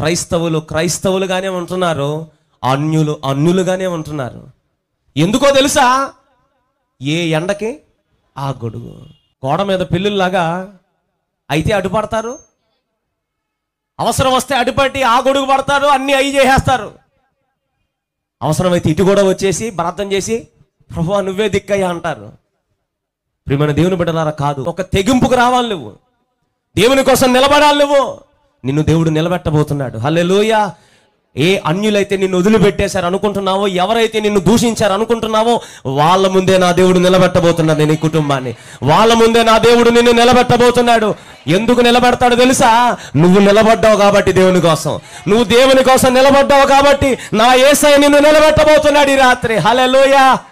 క్రైస్తవులు క్రైస్తవులుగానే ఉంటున్నారు అన్యులు అన్యులుగానే ఉంటున్నారు ఎందుకో తెలుసా ఏ ఎండకి ఆ గొడుగు గోడ మీద పిల్లుల్లాగా అయితే అడ్డుపడతారు అవసరం వస్తే అడ్డుపట్టి ఆ గొడుగు పడతారు అన్ని అయి చేసేస్తారు అవసరమైతే ఇటు కూడా వచ్చేసి ప్రార్థన చేసి ప్రభు నువ్వే దిక్కయ్యా అంటారు ప్రియమైన దేవుని బిడ్డలారా కాదు ఒక తెగింపుకు రావాలి నువ్వు దేవుని కోసం నిలబడాలి నువ్వు నిన్ను దేవుడు నిలబెట్టబోతున్నాడు హల్లెలూయా ఏ అన్యులైతే నిన్ను వదిలిపెట్టేశారు అనుకుంటున్నావో ఎవరైతే నిన్ను దూషించారు అనుకుంటున్నావో వాళ్ళ ముందే నా దేవుడు నిలబెట్టబోతున్నాడు నీ కుటుంబాన్ని వాళ్ళ ముందే నా దేవుడు నిన్ను నిలబెట్టబోతున్నాడు ఎందుకు నిలబెడతాడు తెలుసా నువ్వు నిలబడ్డావు కాబట్టి దేవుని కోసం నువ్వు దేవుని కోసం నిలబడ్డావు కాబట్టి నా ఏసై నిన్ను నిలబెట్టబోతున్నాడు ఈ రాత్రి హల్లెలూయా